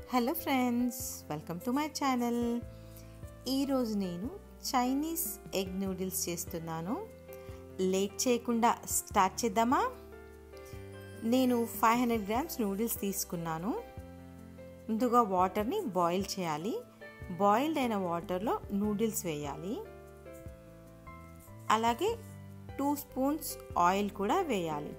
hello friends welcome to my channel ఈరోజు నేను Chinese egg noodles చేస్తున్నాను లేట్ చేయకుండా స్టార్ట్ చేద్దామా నేను ఫైవ్ హండ్రెడ్ గ్రామ్స్ నూడిల్స్ తీసుకున్నాను ముందుగా వాటర్ని బాయిల్ చేయాలి బాయిల్డ్ అయిన వాటర్లో నూడిల్స్ వేయాలి అలాగే టూ స్పూన్స్ ఆయిల్ కూడా వేయాలి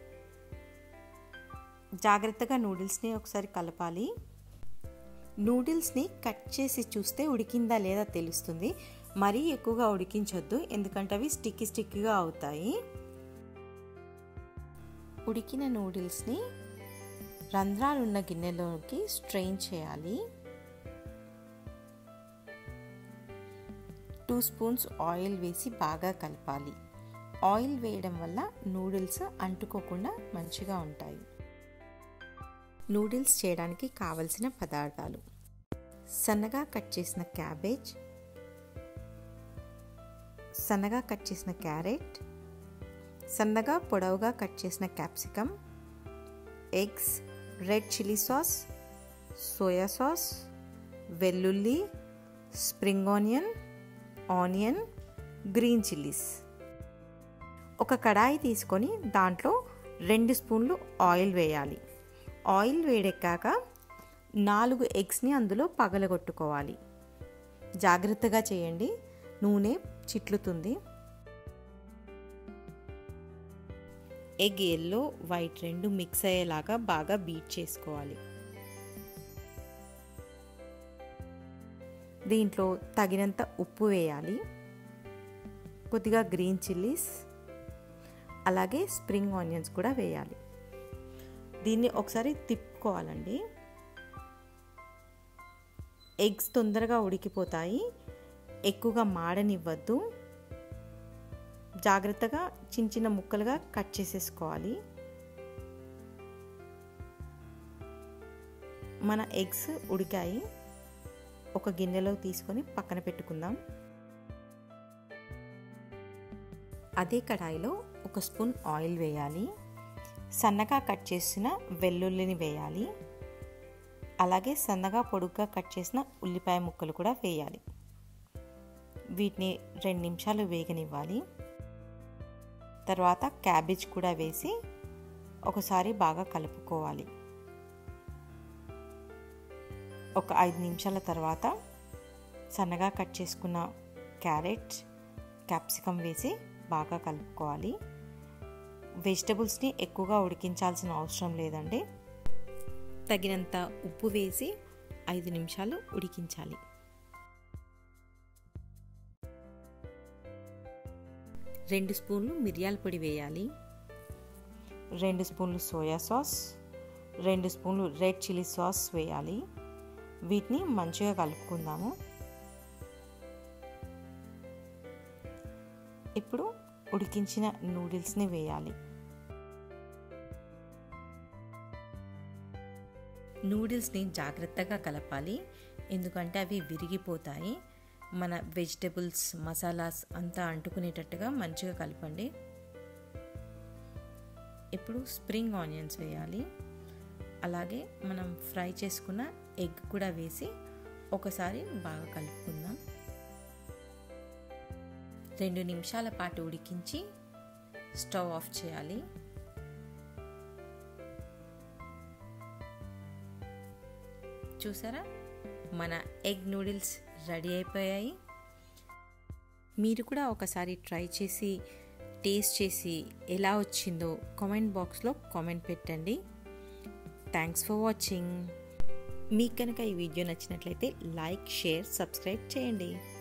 జాగ్రత్తగా నూడిల్స్ని ఒకసారి కలపాలి నూడిల్స్ని కట్ చేసి చూస్తే ఉడికిందా లేదా తెలుస్తుంది మరీ ఎక్కువగా ఉడికించొద్దు ఎందుకంటే అవి స్టిక్కి స్టిక్గా అవుతాయి ఉడికిన నూడిల్స్ని రంధ్రాలున్న గిన్నెలోకి స్ట్రెయిన్ చేయాలి టూ స్పూన్స్ ఆయిల్ వేసి బాగా కలపాలి ఆయిల్ వేయడం వల్ల నూడిల్స్ అంటుకోకుండా మంచిగా ఉంటాయి నూడిల్స్ చేయడానికి కావలసిన పదార్థాలు సన్నగా కట్ చేసిన క్యాబేజ్ సన్నగా కట్ చేసిన క్యారెట్ సన్నగా పొడవుగా కట్ చేసిన capsicum eggs red chilli sauce soya sauce వెల్లుల్లి spring onion onion green chillies ఒక కడాయి తీసుకొని దాంట్లో రెండు స్పూన్లు ఆయిల్ వేయాలి ఆయిల్ వేడెక్కాక నాలుగు ఎగ్స్ని అందులో పగలగొట్టుకోవాలి జాగ్రత్తగా చేయండి నూనె చిట్లుతుంది ఎగ్ ఎల్లో వైట్ రెండు మిక్స్ అయ్యేలాగా బాగా బీట్ చేసుకోవాలి దీంట్లో తగినంత ఉప్పు వేయాలి కొద్దిగా గ్రీన్ చిల్లీస్ అలాగే స్ప్రింగ్ ఆనియన్స్ కూడా వేయాలి దీన్ని ఒకసారి తిప్పుకోవాలండి ఎగ్స్ తొందరగా ఉడికిపోతాయి ఎక్కువగా మాడనివ్వద్దు జాగ్రత్తగా చిన్న చిన్న ముక్కలుగా కట్ చేసేసుకోవాలి మన ఎగ్స్ ఉడికాయి ఒక గిన్నెలో తీసుకొని పక్కన పెట్టుకుందాం అదే కడాయిలో ఒక స్పూన్ ఆయిల్ వేయాలి సన్నగా కట్ చేసిన వెల్లుల్లిని వేయాలి అలాగే సన్నగా పొడుగ్గా కట్ చేసిన ఉల్లిపాయ ముక్కలు కూడా వేయాలి వీటిని రెండు నిమిషాలు వేగనివ్వాలి తర్వాత క్యాబేజ్ కూడా వేసి ఒకసారి బాగా కలుపుకోవాలి ఒక ఐదు నిమిషాల తర్వాత సన్నగా కట్ చేసుకున్న క్యారెట్ క్యాప్సికమ్ వేసి బాగా కలుపుకోవాలి వెజిటబుల్స్ని ఎక్కువగా ఉడికించాల్సిన అవసరం లేదండి తగినంత ఉప్పు వేసి ఐదు నిమిషాలు ఉడికించాలి రెండు స్పూన్లు మిరియాల పొడి వేయాలి రెండు స్పూన్లు సోయా సాస్ రెండు స్పూన్లు రెడ్ చిల్లీ సాస్ వేయాలి వీటిని మంచిగా కలుపుకుందాము ఇప్పుడు ఉడికించిన నూడిల్స్ని వేయాలి నూడిల్స్ని జాగ్రత్తగా కలపాలి ఎందుకంటే అవి విరిగిపోతాయి మన వెజిటబుల్స్ మసాలాస్ అంతా అంటుకునేటట్టుగా మంచిగా కలపండి ఇప్పుడు స్ప్రింగ్ ఆనియన్స్ వేయాలి అలాగే మనం ఫ్రై చేసుకున్న ఎగ్ కూడా వేసి ఒకసారి బాగా కలుపుకుందాం రెండు నిమిషాల పాటు ఉడికించి స్టవ్ ఆఫ్ చేయాలి చూసారా మన ఎగ్ నూడిల్స్ రెడీ అయిపోయాయి మీరు కూడా ఒకసారి ట్రై చేసి టేస్ట్ చేసి ఎలా వచ్చిందో కామెంట్ బాక్స్లో కామెంట్ పెట్టండి థ్యాంక్స్ ఫర్ వాచింగ్ మీకు కనుక ఈ వీడియో నచ్చినట్లయితే లైక్ షేర్ సబ్స్క్రైబ్ చేయండి